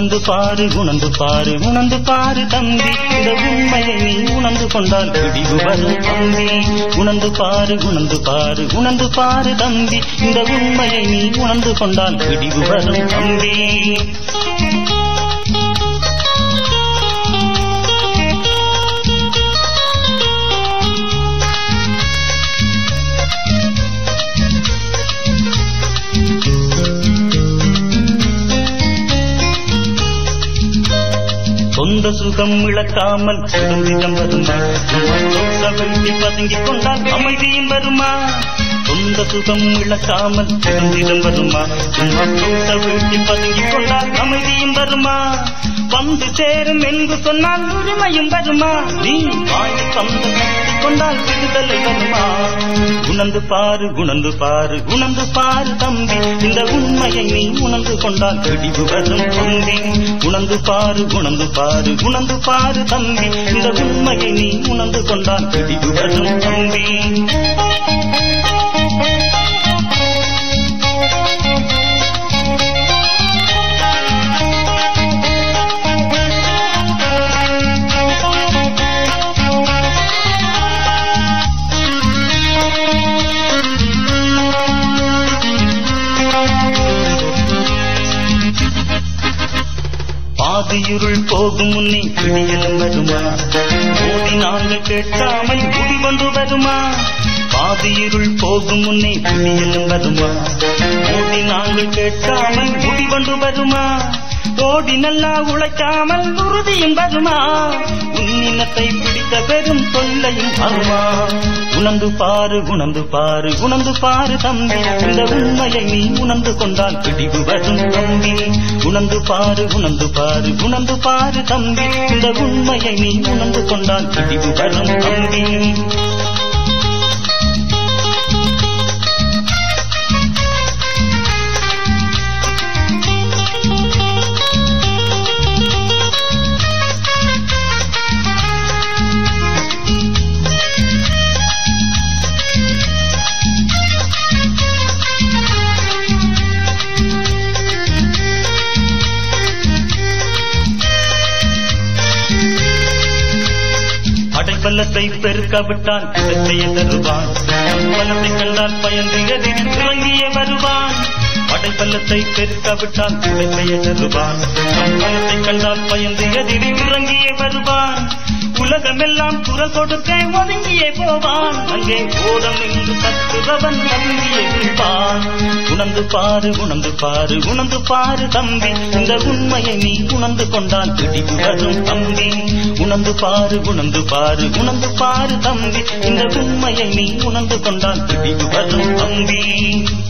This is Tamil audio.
உணர்ந்து பாரு உணர்ந்து பாரு உணர்ந்து பாரு தம்பி இந்த உண்மையை நீ உணர்ந்து கொண்டால் பிடிவு வரும் தம்பி உணர்ந்து பாரு உணர்ந்து பாரு உணர்ந்து பாரு தம்பி இந்த உண்மையை நீ உணர்ந்து கொண்டால் பிடிவு வரும் தம்பி சொந்த சுகம் இழக்காமல் சுதந்திரம் வருமா வெட்டி பதுங்கிக் கொண்டால் அமைதியும் வருமா சொந்த சுகம் இழக்காமல் சுதந்திரம் வருமா சும்மா சொந்த வெட்டி பதுங்கிக் கொண்டால் அமைதியும் வருமா வந்து சேரும் என்று சொன்னால் உரிமையும் வருமா நீ வாங்கி சொந்த கட்டிக் கொண்டால் விடுதலை வருமா உணர்ந்து பாரு உணர்ந்து பாரு உணர்ந்து பாரு தம்பி இந்த உண்மையை நீ உணர்ந்து கொண்டால் பிடிவு வரும் தம்பி உணர்ந்து பாரு உணர்ந்து பாரு உணர்ந்து பாரு தம்பி இந்த உண்மையை நீ உணர்ந்து கொண்டால் பிடிவு வரும் தம்பி பாதியுருள் போகும் முன்னே விடியலும் வருமா ஓடி நாங்கள் கேட்காமல் முடிவொன்று வருமா பாதியிருள் போகும் முன்னே விடியலும் வருமா ஓடி நாங்கள் கேட்காமல் முடிவொன்று வருமா ஓடி நல்லா உழைக்காமல் உறுதியும் வருமா உன்னினத்தை பிடித்த பெரும் தொல்லையும் வருமா உணர்ந்து பாரு உணர்ந்து பாரு உணர்ந்து பாரு தம்பி இந்த உண்மையை நீ உணர்ந்து கொண்டால் பிடிவு வரும் தம்பி உணர்ந்து பாரு உணர்ந்து பாரு உணர்ந்து பாரு தம்பி இந்த உண்மையை நீ உணர்ந்து கொண்டால் பிடிவு வரும் தம்பி படைப்பல்லத்தை பெருக்காவிட்டால் கிடைத்தைய தருவான் பலத்தை கண்டால் பயந்து எதிரி இறங்கிய வருவான் படைப்பல்லத்தை பெருக்காவிட்டால் கிடைத்தைய தருவான் பலத்தை கண்டால் பயந்து எதிரி இறங்கிய வருவான் உலகமெல்லாம் குரல் கொடுக்க ஒதுங்கியே போவான் அங்கே ஓடம் என்று தத்துவவன் நம்பியே இருப்பான் உணர்ந்து பாரு உணர்ந்து பாரு உணர்ந்து பாரு தம்பி இந்த உண்மையை நீ உணர்ந்து கொண்டால் பிடிவு வரும் தம்பி உணர்ந்து பாரு உணர்ந்து பாரு உணர்ந்து பாரு தம்பி இந்த உண்மையை நீ உணர்ந்து கொண்டால் பிடிவு வரும் தம்பி